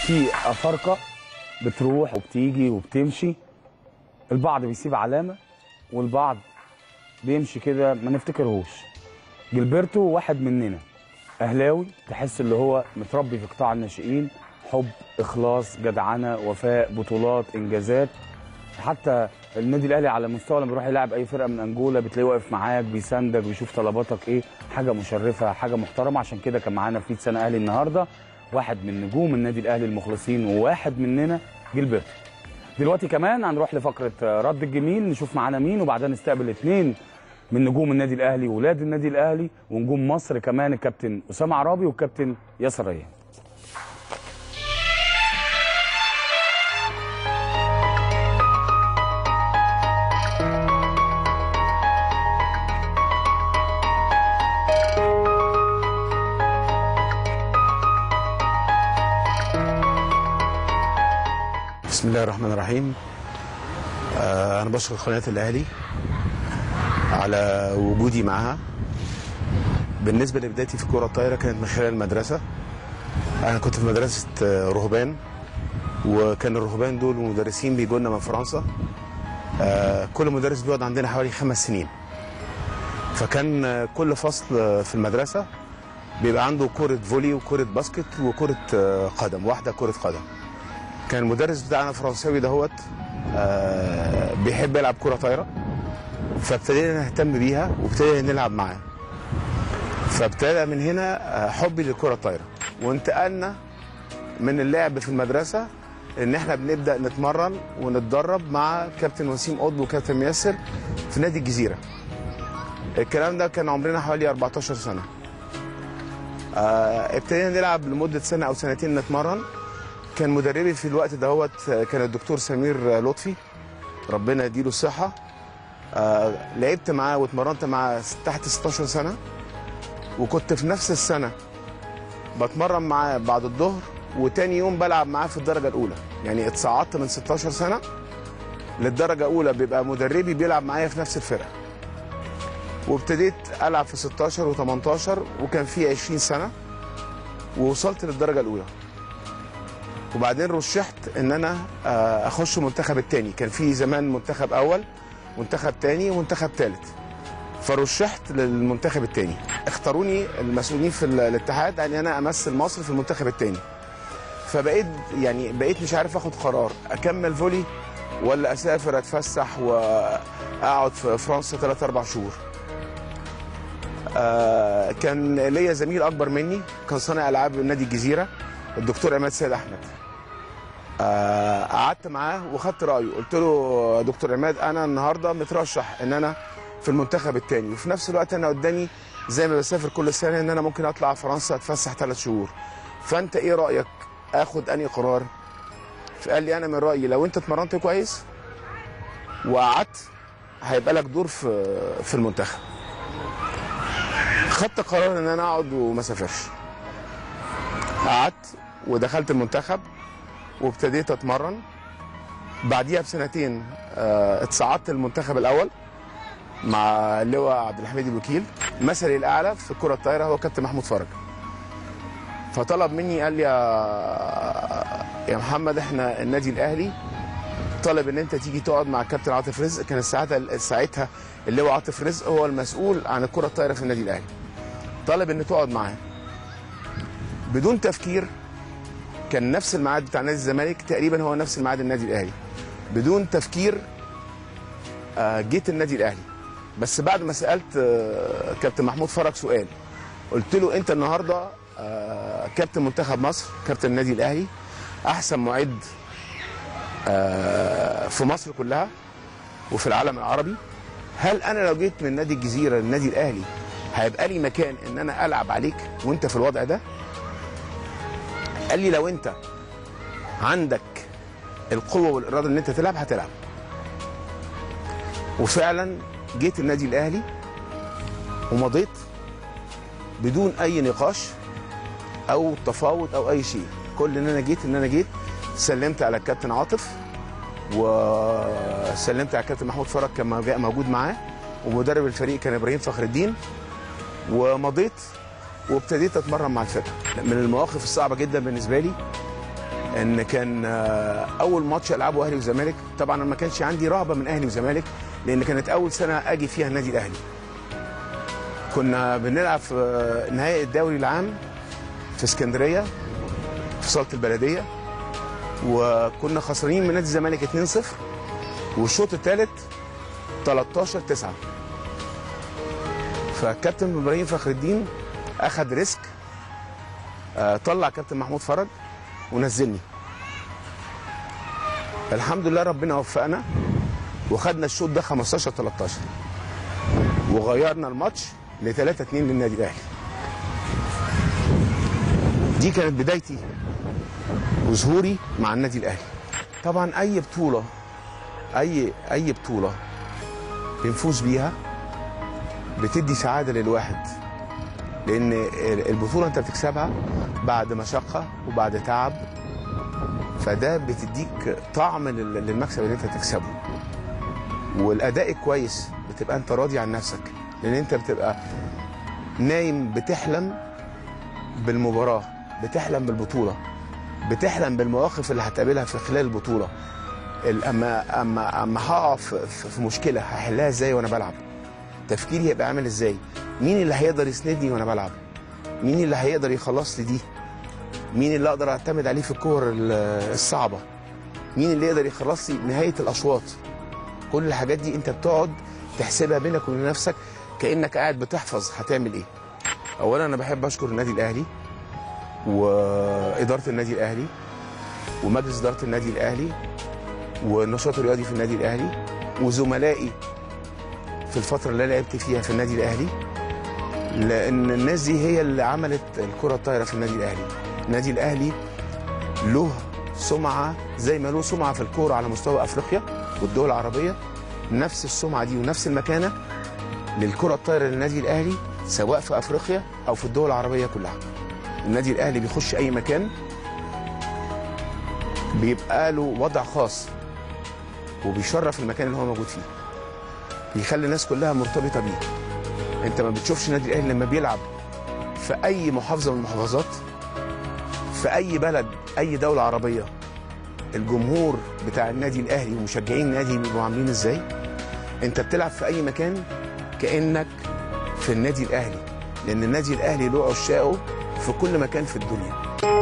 في افارقه بتروح وبتيجي وبتمشي البعض بيسيب علامه والبعض بيمشي كده ما نفتكرهوش جilberto واحد مننا اهلاوي تحس اللي هو متربي في قطاع الناشئين حب اخلاص جدعنه وفاء بطولات انجازات حتى النادي الاهلي على مستوى لما بيروح يلعب اي فرقه من انجولا بتلاقيه واقف معاك بيساندك بيشوف طلباتك ايه حاجه مشرفه حاجه محترمه عشان كده كان معانا في سنه اهلي النهارده واحد من نجوم النادي الاهلي المخلصين وواحد مننا جilberto دلوقتي كمان هنروح لفقره رد الجميل نشوف معانا مين وبعدين نستقبل اثنين من نجوم النادي الاهلي ولاد النادي الاهلي ونجوم مصر كمان الكابتن اسامه عرابي والكابتن ياسر ريان بسم الله الرحمن الرحيم آه، أنا بشكر قناة الأهلي على وجودي معها بالنسبة لبدايتي في كرة الطايرة كانت من خلال المدرسة أنا كنت في مدرسة آه، رهبان وكان الرهبان دول مدرسين بيجوا لنا من فرنسا آه، كل مدرس بيقعد عندنا حوالي خمس سنين فكان آه، كل فصل آه، في المدرسة بيبقى عنده كرة فولي وكرة باسكت وكرة آه، قدم واحدة كرة قدم كان المدرس بتاعنا فرنساوي دهوت آه بيحب يلعب كرة طايرة فابتدينا نهتم بيها وابتدينا نلعب معاه فابتدى من هنا آه، حبي للكرة الطايرة وانتقلنا من اللعب في المدرسة ان احنا بنبدا نتمرن ونتدرب مع كابتن وسيم قطب وكابتن ميسر في نادي الجزيره الكلام ده كان عمرنا حوالي 14 سنه آه، ابتدينا نلعب لمده سنه او سنتين نتمرن كان مدربي في الوقت دهوت كان الدكتور سمير لطفي ربنا يديله الصحه آه، لعبت معاه واتمرنت معاه تحت 16 سنه وكنت في نفس السنه بتمرن معاه بعد الظهر وتاني يوم بلعب معاه في الدرجه الاولى يعني اتصعدت من 16 سنه للدرجه الاولى بيبقى مدربي بيلعب معايا في نفس الفرقه وابتديت العب في 16 و18 وكان في 20 سنه ووصلت للدرجه الاولى وبعدين رشحت ان انا آه، اخش منتخب التاني كان في زمان منتخب اول منتخب تاني ومنتخب تالت فرشحت للمنتخب التاني اختاروني المسؤولين في ال- الاتحاد ان انا امثل مصر في المنتخب التاني فبقيت يعني بقيت مش عارف اخد قرار اكمل فولي ولا اسافر اتفسح واقعد في فرنسا 3 4 شهور آه، كان ليا زميل اكبر مني كان صانع العاب نادي الجزيره الدكتور عماد سيد احمد آه، قعدت معاه وخدت رايه قلت له يا دكتور عماد انا النهارده مترشح ان انا في المنتخب الثاني وفي نفس الوقت انا قدامي زي ما بسافر كل سنه ان انا ممكن اطلع فرنسا اتفسح ثلاث شهور فانت ايه رايك اخد انهي قرار فقال لي انا من رايي لو انت اتمرنت كويس وقعدت هيبقى لك دور في في المنتخب خدت قرار ان انا اقعد وما اسافرش قعدت ودخلت المنتخب وابتديت اتمرن بعديها بسنتين آه، اتصعدت المنتخب الاول مع اللواء عبد الحميد الوكيل مثلي الاعلى في الكره الطايره هو كابتن محمود فرج فطلب مني قال لي يا يا محمد احنا النادي الاهلي طلب ان انت تيجي تقعد مع الكابتن عاطف رزق كان ساعتها ساعتها اللواء عاطف رزق هو المسؤول عن الكره الطايره في النادي الاهلي طلب ان تقعد معاه بدون تفكير كان نفس الميعاد بتاع نادي الزمالك تقريبا هو نفس الميعاد النادي الاهلي بدون تفكير آه، جيت النادي الاهلي بس بعد ما سالت آه، كابتن محمود فرج سؤال قلت له انت النهارده آه، كابتن منتخب مصر كابتن النادي الاهلي احسن معد آه، في مصر كلها وفي العالم العربي هل انا لو جيت من نادي الجزيره للنادي الاهلي هيبقى لي مكان ان انا العب عليك وانت في الوضع ده قال لي لو انت عندك القوه والاراده ان انت تلعب هتلعب وفعلا جيت النادي الاهلي ومضيت بدون اي نقاش او تفاوض او اي شيء كل ان انا جيت ان انا جيت سلمت على الكابتن عاطف وسلمت على الكابتن محمود فرج كان موجا- موجود معاه ومدرب الفريق كان ابراهيم فخر الدين ومضيت وابتديت اتمرن مع الفرقه من المواقف الصعبه جدا بالنسبه لي ان كان آه، اول ماتش العبه اهلي وزمالك طبعا أنا ما كانش عندي رهبه من اهلي وزمالك لان كانت اول سنه اجي فيها النادي الاهلي كنا بنلعب في آه، نهائي الدوري العام في اسكندريه في صاله البلديه وكنا خسرانين من نادي الزمالك 2-0 والشوط الثالث 13 9 فكابتن ابراهيم فخر الدين اخذ ريسك آه، طلع كابتن محمود فرج ونزلني الحمد لله ربنا وفقنا وخدنا الشوط ده 15 13 وغيرنا الماتش ل 3 2 للنادي الاهلي دي كانت بدايتي وظهوري مع النادي الاهلي طبعا اي بطوله اي اي بطوله بنفوز بيها بتدي سعاده للواحد لان البطوله انت بتكسبها بعد مشقه وبعد تعب فده بتديك طعم لل- للمكسب اللي انت تكسبه والاداء الكويس بتبقى انت راضي عن نفسك لان انت بتبقى نايم بتحلم بالمباراه بتحلم بالبطوله بتحلم بالمواقف اللي هتقابلها في خلال البطوله ال- اما اما اما هقع في, في في مشكله هحلها ازاي وانا بلعب تفكيري هيبقى عامل ازاي مين اللي هيقدر يسندني وانا بلعب مين اللي هيقدر يخلص لي دي مين اللي اقدر اعتمد عليه في الكور ال- الصعبه مين اللي يقدر يخلص لي نهايه الاشواط كل الحاجات دي انت بتقعد تحسبها بينك وبين نفسك كانك قاعد بتحفظ هتعمل ايه اولا انا بحب اشكر النادي الاهلي واداره النادي الاهلي ومجلس اداره النادي الاهلي والنشاط الرياضي في النادي الاهلي وزملائي في الفتره اللي أنا لعبت فيها في النادي الاهلي لان الناس دي هي اللي عملت الكره الطايره في النادي الاهلي النادي الاهلي له سمعه زي ما له سمعه في الكوره على مستوى افريقيا والدول العربيه نفس السمعه دي ونفس المكانه للكره الطايره للنادي الاهلي سواء في افريقيا او في الدول العربيه كلها النادي الاهلي بيخش اي مكان بيبقى له وضع خاص وبيشرف المكان اللي هو موجود فيه بيخلي الناس كلها مرتبطه بيه انت ما بتشوفش النادي الاهلي لما بيلعب في اي محافظه من المحافظات في اي بلد اي دوله عربيه الجمهور بتاع النادي الاهلي ومشجعين النادي بيبقوا عاملين ازاي انت بتلعب في اي مكان كانك في النادي الاهلي لان النادي الاهلي له عشاقه في كل مكان في الدنيا